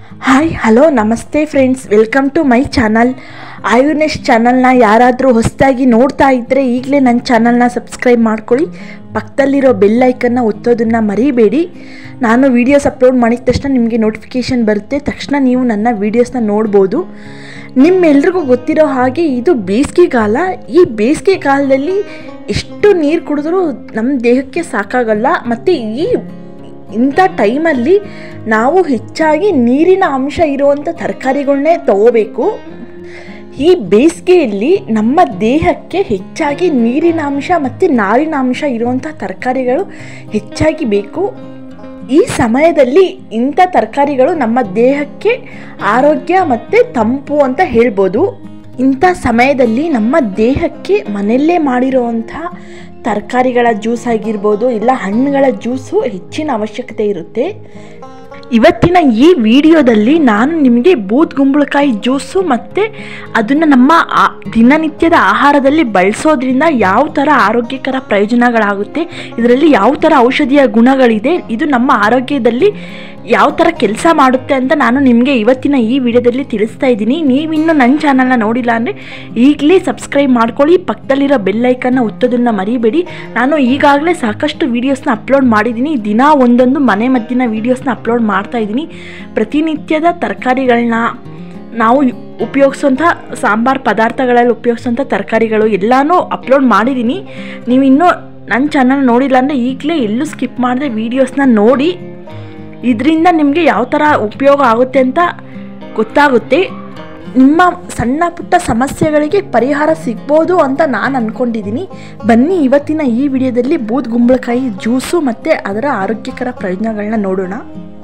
hi hello ನಮಸ್ತೆ friends welcome to my channel ಆಯುರ್ನೆಸ್ ಚಾನಲ್ನ ಯಾರಾದರೂ ಹೊಸದಾಗಿ ನೋಡ್ತಾ ಇದ್ದರೆ ಈಗಲೇ ನನ್ನ ಚಾನಲ್ನ ಸಬ್ಸ್ಕ್ರೈಬ್ ಮಾಡ್ಕೊಳ್ಳಿ ಪಕ್ಕದಲ್ಲಿರೋ ಬೆಲ್ ಐಕನ್ನ ಒತ್ತೋದನ್ನು ಮರಿಬೇಡಿ ನಾನು ವೀಡಿಯೋಸ್ ಅಪ್ಲೋಡ್ ಮಾಡಿದ ತಕ್ಷಣ ನಿಮಗೆ ನೋಟಿಫಿಕೇಷನ್ ಬರುತ್ತೆ ತಕ್ಷಣ ನೀವು ನನ್ನ ವೀಡಿಯೋಸ್ನ ನೋಡ್ಬೋದು ನಿಮ್ಮೆಲ್ರಿಗೂ ಗೊತ್ತಿರೋ ಹಾಗೆ ಇದು ಬೇಸಿಗೆಗಾಲ ಈ ಬೇಸಿಗೆ ಕಾಲದಲ್ಲಿ ಎಷ್ಟು ನೀರು ಕುಡಿದ್ರೂ ನಮ್ಮ ದೇಹಕ್ಕೆ ಸಾಕಾಗಲ್ಲ ಮತ್ತು ಈ ಇಂಥ ಟೈಮಲ್ಲಿ ನಾವು ಹೆಚ್ಚಾಗಿ ನೀರಿನ ಅಂಶ ಇರುವಂಥ ತರಕಾರಿಗಳನ್ನೇ ತಗೋಬೇಕು ಈ ಬೇಸಿಗೆಯಲ್ಲಿ ನಮ್ಮ ದೇಹಕ್ಕೆ ಹೆಚ್ಚಾಗಿ ನೀರಿನ ಅಂಶ ಮತ್ತು ನಾರಿನ ಅಂಶ ಇರುವಂಥ ತರಕಾರಿಗಳು ಹೆಚ್ಚಾಗಿ ಬೇಕು ಈ ಸಮಯದಲ್ಲಿ ಇಂಥ ತರಕಾರಿಗಳು ನಮ್ಮ ದೇಹಕ್ಕೆ ಆರೋಗ್ಯ ಮತ್ತು ತಂಪು ಅಂತ ಹೇಳ್ಬೋದು ಇಂಥ ಸಮಯದಲ್ಲಿ ನಮ್ಮ ದೇಹಕ್ಕೆ ಮನೆಯಲ್ಲೇ ಮಾಡಿರುವಂಥ ತರಕಾರಿಗಳ ಜ್ಯೂಸ್ ಆಗಿರ್ಬೋದು ಇಲ್ಲ ಹಣ್ಣುಗಳ ಜ್ಯೂಸು ಹೆಚ್ಚಿನ ಅವಶ್ಯಕತೆ ಇರುತ್ತೆ ಇವತ್ತಿನ ಈ ವಿಡಿಯೋದಲ್ಲಿ ನಾನು ನಿಮಗೆ ಬೂದ್ ಗುಂಬಳಕಾಯಿ ಜ್ಯೂಸು ಮತ್ತು ಅದನ್ನು ನಮ್ಮ ಆ- ದಿನನಿತ್ಯದ ಆಹಾರದಲ್ಲಿ ಬಳಸೋದ್ರಿಂದ ಯಾವ ಥರ ಆರೋಗ್ಯಕರ ಪ್ರಯೋಜನಗಳಾಗುತ್ತೆ ಇದರಲ್ಲಿ ಯಾವ ಥರ ಔಷಧಿಯ ಗುಣಗಳಿದೆ ಇದು ನಮ್ಮ ಆರೋಗ್ಯದಲ್ಲಿ ಯಾವ ಥರ ಕೆಲಸ ಮಾಡುತ್ತೆ ಅಂತ ನಾನು ನಿಮಗೆ ಇವತ್ತಿನ ಈ ವಿಡಿಯೋದಲ್ಲಿ ತಿಳಿಸ್ತಾ ಇದ್ದೀನಿ ನೀವಿನ್ನೂ ನನ್ನ ಚಾನಲ್ನ ನೋಡಿಲ್ಲ ಅಂದರೆ ಈಗಲೇ ಸಬ್ಸ್ಕ್ರೈಬ್ ಮಾಡ್ಕೊಳ್ಳಿ ಪಕ್ಕದಲ್ಲಿರೋ ಬೆಲ್ಲೈಕನ್ನ ಒತ್ತೋದನ್ನು ಮರಿಬೇಡಿ ನಾನು ಈಗಾಗಲೇ ಸಾಕಷ್ಟು ವೀಡಿಯೋಸ್ನ ಅಪ್ಲೋಡ್ ಮಾಡಿದ್ದೀನಿ ದಿನ ಒಂದೊಂದು ಮನೆ ಮದ್ದಿನ ವೀಡಿಯೋಸ್ನ ಅಪ್ಲೋಡ್ ಮಾಡ್ತಾ ಇದ್ದೀನಿ ಪ್ರತಿನಿತ್ಯದ ತರಕಾರಿಗಳನ್ನ ನಾವು ಉಪಯೋಗಿಸೋಂಥ ಸಾಂಬಾರು ಪದಾರ್ಥಗಳಲ್ಲಿ ಉಪಯೋಗಿಸೋಂಥ ತರಕಾರಿಗಳು ಎಲ್ಲನೂ ಅಪ್ಲೋಡ್ ಮಾಡಿದ್ದೀನಿ ನೀವು ಇನ್ನೂ ನನ್ನ ಚಾನಲ್ ನೋಡಿಲ್ಲ ಅಂದರೆ ಈಗಲೇ ಎಲ್ಲೂ ಸ್ಕಿಪ್ ಮಾಡದೆ ವೀಡಿಯೋಸ್ನ ನೋಡಿ ಇದರಿಂದ ನಿಮಗೆ ಯಾವ ಥರ ಉಪಯೋಗ ಆಗುತ್ತೆ ಅಂತ ಗೊತ್ತಾಗುತ್ತೆ ನಿಮ್ಮ ಸಣ್ಣ ಪುಟ್ಟ ಸಮಸ್ಯೆಗಳಿಗೆ ಪರಿಹಾರ ಸಿಗ್ಬೋದು ಅಂತ ನಾನು ಅಂದ್ಕೊಂಡಿದ್ದೀನಿ ಬನ್ನಿ ಇವತ್ತಿನ ಈ ವಿಡಿಯೋದಲ್ಲಿ ಬೂದ್ ಗುಂಬಳಕಾಯಿ ಜ್ಯೂಸು ಮತ್ತು ಅದರ ಆರೋಗ್ಯಕರ ಪ್ರಯೋಜನಗಳನ್ನ ನೋಡೋಣ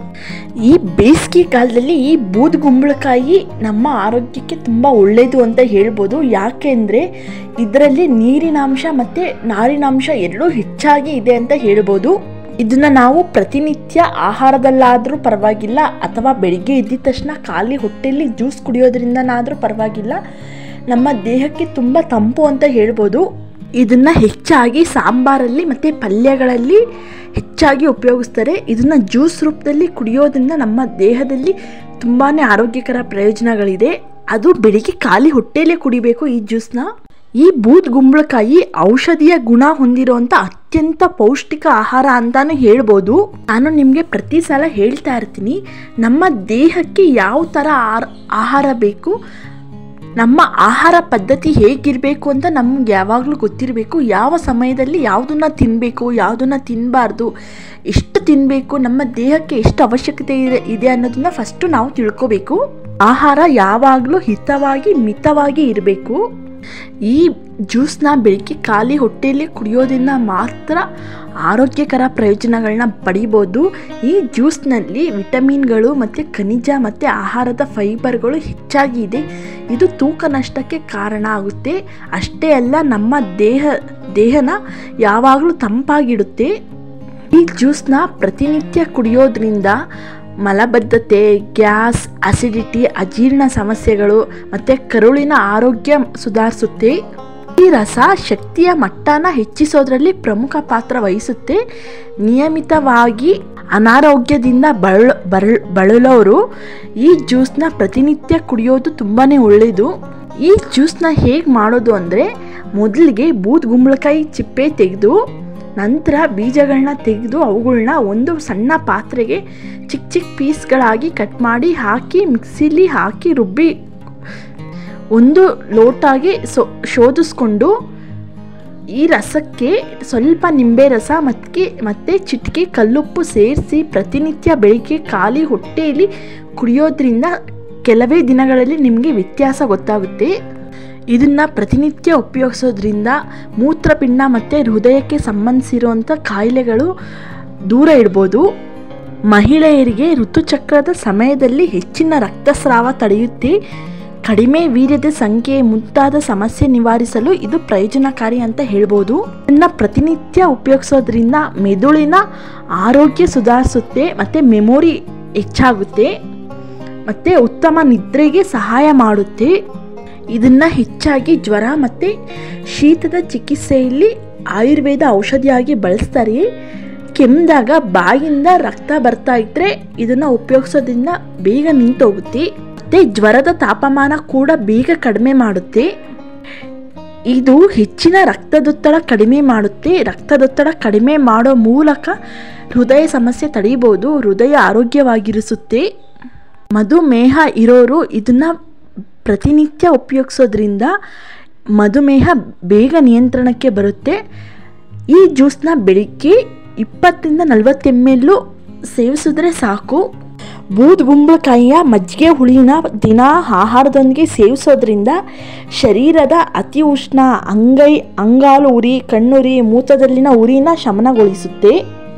ಈ ಬೇಸಿಗೆ ಕಾಲದಲ್ಲಿ ಈ ಬೂದ್ ಗುಂಬಳಕಾಯಿ ನಮ್ಮ ಆರೋಗ್ಯಕ್ಕೆ ತುಂಬ ಒಳ್ಳೆಯದು ಅಂತ ಹೇಳ್ಬೋದು ಯಾಕೆಂದರೆ ಇದರಲ್ಲಿ ನೀರಿನಾಂಶ ಮತ್ತು ನಾರಿನಾಂಶ ಎರಡೂ ಹೆಚ್ಚಾಗಿ ಇದೆ ಅಂತ ಹೇಳ್ಬೋದು ಇದನ್ನು ನಾವು ಪ್ರತಿನಿತ್ಯ ಆಹಾರದಲ್ಲಾದರೂ ಪರವಾಗಿಲ್ಲ ಅಥವಾ ಬೆಳಿಗ್ಗೆ ಎದ್ದಿದ ತಕ್ಷಣ ಖಾಲಿ ಹೊಟ್ಟೆಯಲ್ಲಿ ಜ್ಯೂಸ್ ಕುಡಿಯೋದ್ರಿಂದನಾದರೂ ಪರವಾಗಿಲ್ಲ ನಮ್ಮ ದೇಹಕ್ಕೆ ತುಂಬ ತಂಪು ಅಂತ ಹೇಳ್ಬೋದು ಇದನ್ನು ಹೆಚ್ಚಾಗಿ ಸಾಂಬಾರಲ್ಲಿ ಮತ್ತು ಪಲ್ಯಗಳಲ್ಲಿ ಹೆಚ್ಚಾಗಿ ಉಪಯೋಗಿಸ್ತಾರೆ ಇದನ್ನು ಜ್ಯೂಸ್ ರೂಪದಲ್ಲಿ ಕುಡಿಯೋದ್ರಿಂದ ನಮ್ಮ ದೇಹದಲ್ಲಿ ತುಂಬಾ ಆರೋಗ್ಯಕರ ಪ್ರಯೋಜನಗಳಿದೆ ಅದು ಬೆಳಿಗ್ಗೆ ಖಾಲಿ ಹೊಟ್ಟೆಯಲ್ಲೇ ಕುಡಿಬೇಕು ಈ ಜ್ಯೂಸ್ನ ಈ ಬೂದ್ ಗುಂಬಳಕಾಯಿ ಔಷಧಿಯ ಗುಣ ಹೊಂದಿರುವಂಥ ಅತ್ಯಂತ ಪೌಷ್ಟಿಕ ಆಹಾರ ಅಂತಾನು ಹೇಳ್ಬೋದು ನಾನು ನಿಮಗೆ ಪ್ರತಿ ಸಲ ಹೇಳ್ತಾ ಇರ್ತೀನಿ ನಮ್ಮ ದೇಹಕ್ಕೆ ಯಾವ ಥರ ಆರ್- ಆಹಾರ ಬೇಕು ನಮ್ಮ ಆಹಾರ ಪದ್ಧತಿ ಹೇಗಿರಬೇಕು ಅಂತ ನಮ್ಗೆ ಯಾವಾಗಲೂ ಗೊತ್ತಿರಬೇಕು ಯಾವ ಸಮಯದಲ್ಲಿ ಯಾವುದನ್ನ ತಿನ್ನಬೇಕು ಯಾವುದನ್ನ ತಿನ್ನಬಾರ್ದು ಎಷ್ಟು ತಿನ್ನಬೇಕು ನಮ್ಮ ದೇಹಕ್ಕೆ ಎಷ್ಟು ಅವಶ್ಯಕತೆ ಇದೆ ಇದೆ ಅನ್ನೋದನ್ನ ಫಸ್ಟು ನಾವು ತಿಳ್ಕೋಬೇಕು ಆಹಾರ ಯಾವಾಗಲೂ ಹಿತವಾಗಿ ಮಿತವಾಗಿ ಇರಬೇಕು ಈ ಜ್ಯೂಸ್ನ ಬೆಳಗ್ಗೆ ಖಾಲಿ ಹೊಟ್ಟೆಯಲ್ಲಿ ಕುಡಿಯೋದ್ರಿಂದ ಮಾತ್ರ ಆರೋಗ್ಯಕರ ಪ್ರಯೋಜನಗಳನ್ನ ಪಡಿಬೋದು ಈ ಜ್ಯೂಸ್ನಲ್ಲಿ ವಿಟಮಿನ್ಗಳು ಮತ್ತು ಖನಿಜ ಮತ್ತು ಆಹಾರದ ಫೈಬರ್ಗಳು ಹೆಚ್ಚಾಗಿ ಇದೆ ಇದು ತೂಕ ನಷ್ಟಕ್ಕೆ ಕಾರಣ ಆಗುತ್ತೆ ಅಷ್ಟೇ ಅಲ್ಲ ನಮ್ಮ ದೇಹ ದೇಹನ ಯಾವಾಗಲೂ ತಂಪಾಗಿಡುತ್ತೆ ಈ ಜ್ಯೂಸ್ನ ಪ್ರತಿನಿತ್ಯ ಕುಡಿಯೋದ್ರಿಂದ ಮಲಬದ್ಧತೆ ಗ್ಯಾಸ್ ಅಸಿಡಿಟಿ ಅಜೀರ್ಣ ಸಮಸ್ಯೆಗಳು ಮತ್ತು ಕರುಳಿನ ಆರೋಗ್ಯ ಸುಧಾರಿಸುತ್ತೆ ಈ ರಸ ಶಕ್ತಿಯ ಮಟ್ಟನ ಹೆಚ್ಚಿಸೋದ್ರಲ್ಲಿ ಪ್ರಮುಖ ಪಾತ್ರ ವಹಿಸುತ್ತೆ ನಿಯಮಿತವಾಗಿ ಅನಾರೋಗ್ಯದಿಂದ ಬಳಲ ಬರಳ್ ಬಳಲೋರು ಈ ಜ್ಯೂಸ್ನ ಪ್ರತಿನಿತ್ಯ ಕುಡಿಯೋದು ತುಂಬಾ ಒಳ್ಳೆಯದು ಈ ಜ್ಯೂಸ್ನ ಹೇಗೆ ಮಾಡೋದು ಅಂದರೆ ಮೊದಲಿಗೆ ಬೂದ್ ಗುಂಬಳಕಾಯಿ ಚಿಪ್ಪೆ ತೆಗೆದು ನಂತರ ಬೀಜಗಳನ್ನ ತೆಗೆದು ಅವುಗಳನ್ನ ಒಂದು ಸಣ್ಣ ಪಾತ್ರೆಗೆ ಚಿಕ್ಕ ಚಿಕ್ಕ ಪೀಸ್ಗಳಾಗಿ ಕಟ್ ಮಾಡಿ ಹಾಕಿ ಮಿಕ್ಸಿಲಿ ಹಾಕಿ ರುಬ್ಬಿ ಒಂದು ಲೋಟಾಗಿ ಸೊ ಶೋಧಿಸ್ಕೊಂಡು ಈ ರಸಕ್ಕೆ ಸ್ವಲ್ಪ ನಿಂಬೆ ರಸ ಮತ್ತು ಮತ್ತು ಚಿಟಿಕೆ ಕಲ್ಲುಪ್ಪು ಸೇರಿಸಿ ಪ್ರತಿನಿತ್ಯ ಬೆಳಿಗ್ಗೆ ಖಾಲಿ ಹೊಟ್ಟೆಯಲ್ಲಿ ಕುಡಿಯೋದ್ರಿಂದ ಕೆಲವೇ ದಿನಗಳಲ್ಲಿ ನಿಮಗೆ ವ್ಯತ್ಯಾಸ ಗೊತ್ತಾಗುತ್ತೆ ಇದನ್ನು ಪ್ರತಿನಿತ್ಯ ಉಪಯೋಗಿಸೋದ್ರಿಂದ ಮೂತ್ರಪಿಂಡ ಮತ್ತು ಹೃದಯಕ್ಕೆ ಸಂಬಂಧಿಸಿರುವಂಥ ಕಾಯಿಲೆಗಳು ದೂರ ಇಡ್ಬೋದು ಮಹಿಳೆಯರಿಗೆ ಋತುಚಕ್ರದ ಸಮಯದಲ್ಲಿ ಹೆಚ್ಚಿನ ರಕ್ತಸ್ರಾವ ತಡೆಯುತ್ತೆ ಕಡಿಮೆ ವೀರ್ಯದ ಸಂಖ್ಯೆ ಮುಂತಾದ ಸಮಸ್ಯೆ ನಿವಾರಿಸಲು ಇದು ಪ್ರಯೋಜನಕಾರಿ ಅಂತ ಹೇಳ್ಬೋದು ಇದನ್ನು ಪ್ರತಿನಿತ್ಯ ಉಪಯೋಗಿಸೋದ್ರಿಂದ ಮೆದುಳಿನ ಆರೋಗ್ಯ ಸುಧಾರಿಸುತ್ತೆ ಮತ್ತು ಮೆಮೊರಿ ಹೆಚ್ಚಾಗುತ್ತೆ ಮತ್ತು ಉತ್ತಮ ನಿದ್ರೆಗೆ ಸಹಾಯ ಮಾಡುತ್ತೆ ಇದನ್ನು ಹೆಚ್ಚಾಗಿ ಜ್ವರ ಮತ್ತು ಶೀತದ ಚಿಕಿತ್ಸೆಯಲ್ಲಿ ಆಯುರ್ವೇದ ಔಷಧಿಯಾಗಿ ಬಳಸ್ತಾರೆ ಕೆಮ್ಮಿದಾಗ ಬಾಯಿಂದ ರಕ್ತ ಬರ್ತಾ ಇದ್ರೆ ಇದನ್ನ ಉಪಯೋಗಿಸೋದ್ರಿಂದ ಬೇಗ ನಿಂತೋಗುತ್ತೆ ಮತ್ತೆ ಜ್ವರದ ತಾಪಮಾನ ಕೂಡ ಬೇಗ ಕಡಿಮೆ ಮಾಡುತ್ತೆ ಇದು ಹೆಚ್ಚಿನ ರಕ್ತದೊತ್ತಡ ಕಡಿಮೆ ಮಾಡುತ್ತೆ ರಕ್ತದೊತ್ತಡ ಕಡಿಮೆ ಮಾಡೋ ಮೂಲಕ ಹೃದಯ ಸಮಸ್ಯೆ ತಡೆಯಬಹುದು ಹೃದಯ ಆರೋಗ್ಯವಾಗಿರಿಸುತ್ತೆ ಮಧುಮೇಹ ಇರೋರು ಇದನ್ನ ಪ್ರತಿನಿತ್ಯ ಉಪಯೋಗಿಸೋದ್ರಿಂದ ಮಧುಮೇಹ ಬೇಗ ನಿಯಂತ್ರಣಕ್ಕೆ ಬರುತ್ತೆ ಈ ಜ್ಯೂಸ್ನ ಬೆಳಿಗ್ಗೆ ಇಪ್ಪತ್ತರಿಂದ ನಲವತ್ತು ಎಮ್ ಎಲ್ಲು ಸೇವಿಸಿದ್ರೆ ಸಾಕು ಬೂದುಗುಂಬಳಕಾಯಿಯ ಮಜ್ಜಿಗೆ ಹುಳಿನ ದಿನ ಆಹಾರದೊಂದಿಗೆ ಸೇವಿಸೋದ್ರಿಂದ ಶರೀರದ ಅತಿ ಉಷ್ಣ ಅಂಗೈ ಅಂಗಾಲು ಉರಿ ಕಣ್ಣುರಿ ಮೂತ್ರದಲ್ಲಿನ ಉರಿನ ಶಮನಗೊಳಿಸುತ್ತೆ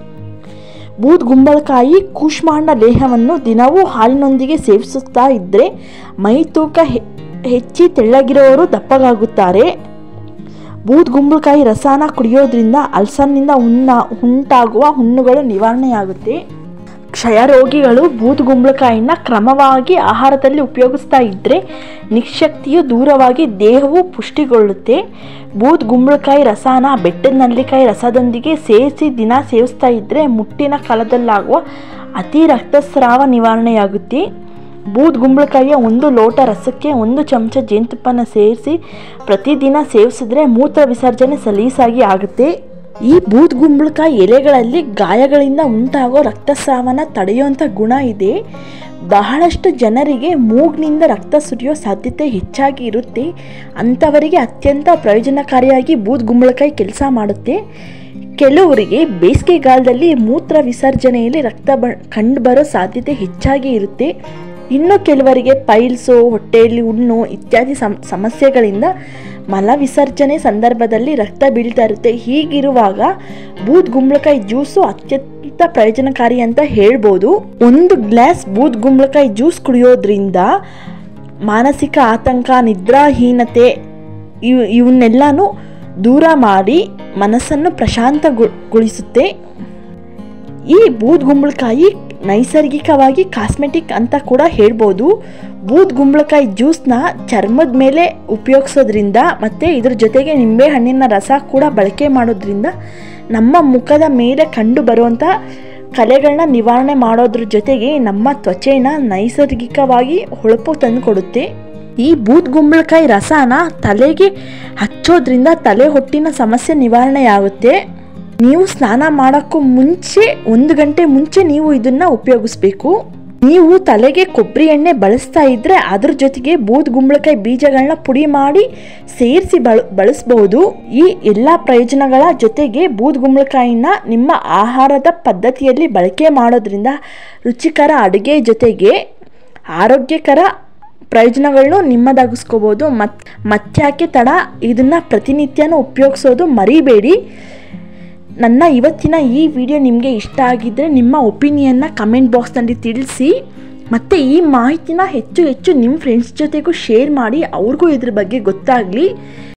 ಬೂದ್ಗುಂಬಳಕಾಯಿ ಕೂಷ್ಮಾಂಡ ದೇಹವನ್ನು ದಿನವೂ ಹಾಲಿನೊಂದಿಗೆ ಸೇವಿಸುತ್ತಾ ಇದ್ದರೆ ಮೈ ತೂಕ ಹೆ- ಹೆಚ್ಚಿ ತೆಳ್ಳಗಿರೋರು ದಪ್ಪಗಾಗುತ್ತಾರೆ ಬೂದ್ಗುಂಬಳಕಾಯಿ ರಸಾನ ಕುಡಿಯೋದ್ರಿಂದ ಅಲ್ಸರ್ನಿಂದ ಉನ್ನ ಉಂಟಾಗುವ ಹುಣ್ಣುಗಳು ನಿವಾರಣೆಯಾಗುತ್ತೆ ಕ್ಷಯರೋಗಿಗಳು ಬೂದುಗುಂಬಳಕಾಯಿನ ಕ್ರಮವಾಗಿ ಆಹಾರದಲ್ಲಿ ಉಪಯೋಗಿಸ್ತಾ ಇದ್ದರೆ ನಿಶಕ್ತಿಯು ದೂರವಾಗಿ ದೇಹವು ಪುಷ್ಟಿಗೊಳ್ಳುತ್ತೆ ಬೂದುಗುಂಬಳಕಾಯಿ ರಸಾನ ಬೆಟ್ಟದ ನಲ್ಲಿಕಾಯಿ ರಸದೊಂದಿಗೆ ಸೇರಿಸಿ ದಿನ ಸೇವಿಸ್ತಾ ಇದ್ದರೆ ಮುಟ್ಟಿನ ಕಾಲದಲ್ಲಾಗುವ ಅತಿ ರಕ್ತಸ್ರಾವ ನಿವಾರಣೆಯಾಗುತ್ತೆ ಬೂದುಗುಂಬಳಕಾಯಿಯ ಒಂದು ಲೋಟ ರಸಕ್ಕೆ ಒಂದು ಚಮಚ ಜೇನುತುಪ್ಪನ ಸೇರಿಸಿ ಪ್ರತಿದಿನ ಸೇವಿಸಿದ್ರೆ ಮೂತ್ರ ವಿಸರ್ಜನೆ ಸಲೀಸಾಗಿ ಆಗುತ್ತೆ ಈ ಬೂದ್ಗುಂಬಳಕಾಯಿ ಎಲೆಗಳಲ್ಲಿ ಗಾಯಗಳಿಂದ ಉಂಟಾಗೋ ರಕ್ತಸ್ರಾವನ ತಡೆಯುವಂಥ ಗುಣ ಇದೆ ಬಹಳಷ್ಟು ಜನರಿಗೆ ಮೂಗ್ನಿಂದ ರಕ್ತ ಸುರಿಯೋ ಸಾಧ್ಯತೆ ಹೆಚ್ಚಾಗಿ ಇರುತ್ತೆ ಅಂಥವರಿಗೆ ಅತ್ಯಂತ ಪ್ರಯೋಜನಕಾರಿಯಾಗಿ ಬೂದ್ಗುಂಬಳಕಾಯಿ ಕೆಲಸ ಮಾಡುತ್ತೆ ಕೆಲವರಿಗೆ ಬೇಸಿಗೆಗಾಲದಲ್ಲಿ ಮೂತ್ರ ವಿಸರ್ಜನೆಯಲ್ಲಿ ರಕ್ತ ಬ ಕಂಡುಬರೋ ಸಾಧ್ಯತೆ ಹೆಚ್ಚಾಗಿ ಇರುತ್ತೆ ಇನ್ನು ಕೆಲವರಿಗೆ ಪೈಲ್ಸು ಹೊಟ್ಟೆಯಲ್ಲಿ ಹುಣ್ಣು ಇತ್ಯಾದಿ ಸಮ್ ಸಮಸ್ಯೆಗಳಿಂದ ಮಲ ವಿಸರ್ಜನೆ ಸಂದರ್ಭದಲ್ಲಿ ರಕ್ತ ಬೀಳ್ತಾ ಇರುತ್ತೆ ಹೀಗಿರುವಾಗ ಬೂದ್ಗುಂಬಳಕಾಯಿ ಜ್ಯೂಸು ಅತ್ಯಂತ ಪ್ರಯೋಜನಕಾರಿ ಅಂತ ಹೇಳ್ಬೋದು ಒಂದು ಗ್ಲಾಸ್ ಬೂದ್ಗುಂಬಳಕಾಯಿ ಜ್ಯೂಸ್ ಕುಡಿಯೋದ್ರಿಂದ ಮಾನಸಿಕ ಆತಂಕ ನಿದ್ರಾಹೀನತೆ ಇವ್ ಇವನ್ನೆಲ್ಲನೂ ದೂರ ಮಾಡಿ ಮನಸ್ಸನ್ನು ಪ್ರಶಾಂತಗೊಳಿಸುತ್ತೆ ಈ ಬೂದ್ಗುಂಬಳಕಾಯಿ ನೈಸರ್ಗಿಕವಾಗಿ ಕಾಸ್ಮೆಟಿಕ್ ಅಂತ ಕೂಡ ಹೇಳ್ಬೋದು ಬೂದ್ಗುಂಬಳಕಾಯಿ ಜ್ಯೂಸ್ನ ಚರ್ಮದ ಮೇಲೆ ಉಪಯೋಗಿಸೋದ್ರಿಂದ ಮತ್ತು ಇದ್ರ ಜೊತೆಗೆ ನಿಂಬೆಹಣ್ಣಿನ ರಸ ಕೂಡ ಬಳಕೆ ಮಾಡೋದ್ರಿಂದ ನಮ್ಮ ಮುಖದ ಮೇಲೆ ಕಂಡು ಬರುವಂಥ ಕಲೆಗಳನ್ನ ನಿವಾರಣೆ ಮಾಡೋದ್ರ ಜೊತೆಗೆ ನಮ್ಮ ತ್ವಚೆನ ನೈಸರ್ಗಿಕವಾಗಿ ಹೊಳಪು ತಂದುಕೊಡುತ್ತೆ ಈ ಬೂದ್ಗುಂಬಳಕಾಯಿ ರಸನ ತಲೆಗೆ ಹಚ್ಚೋದ್ರಿಂದ ತಲೆ ಹೊಟ್ಟಿನ ಸಮಸ್ಯೆ ನಿವಾರಣೆಯಾಗುತ್ತೆ ನೀವು ಸ್ನಾನ ಮಾಡೋಕ್ಕೂ ಮುಂಚೆ ಒಂದು ಗಂಟೆ ಮುಂಚೆ ನೀವು ಇದನ್ನು ಉಪಯೋಗಿಸ್ಬೇಕು ನೀವು ತಲೆಗೆ ಕೊಬ್ಬರಿ ಎಣ್ಣೆ ಬಳಸ್ತಾ ಇದ್ದರೆ ಅದ್ರ ಜೊತೆಗೆ ಬೂದ್ಗುಂಬಳಕಾಯಿ ಬೀಜಗಳನ್ನ ಪುಡಿ ಮಾಡಿ ಸೇರಿಸಿ ಬಳ ಬಳಸ್ಬಹುದು ಈ ಎಲ್ಲ ಪ್ರಯೋಜನಗಳ ಜೊತೆಗೆ ಬೂದ್ಗುಂಬಳಕಾಯಿನ ನಿಮ್ಮ ಆಹಾರದ ಪದ್ಧತಿಯಲ್ಲಿ ಬಳಕೆ ಮಾಡೋದ್ರಿಂದ ರುಚಿಕರ ಅಡುಗೆ ಜೊತೆಗೆ ಆರೋಗ್ಯಕರ ಪ್ರಯೋಜನಗಳನ್ನು ನಿಮ್ಮದಾಗಿಸ್ಕೋಬೋದು ಮತ್ ಮತ್ತ್ಯಾಕೆ ತಡ ಇದನ್ನು ಪ್ರತಿನಿತ್ಯನೂ ಉಪಯೋಗಿಸೋದು ಮರಿಬೇಡಿ ನನ್ನ ಇವತ್ತಿನ ಈ ವಿಡಿಯೋ ನಿಮಗೆ ಇಷ್ಟ ಆಗಿದ್ದರೆ ನಿಮ್ಮ ಒಪಿನಿಯನ್ನ ಕಮೆಂಟ್ ಬಾಕ್ಸ್ನಲ್ಲಿ ತಿಳಿಸಿ ಮತ್ತು ಈ ಮಾಹಿತಿನ ಹೆಚ್ಚು ಹೆಚ್ಚು ನಿಮ್ಮ ಫ್ರೆಂಡ್ಸ್ ಜೊತೆಗೂ ಶೇರ್ ಮಾಡಿ ಅವ್ರಿಗೂ ಇದ್ರ ಬಗ್ಗೆ ಗೊತ್ತಾಗಲಿ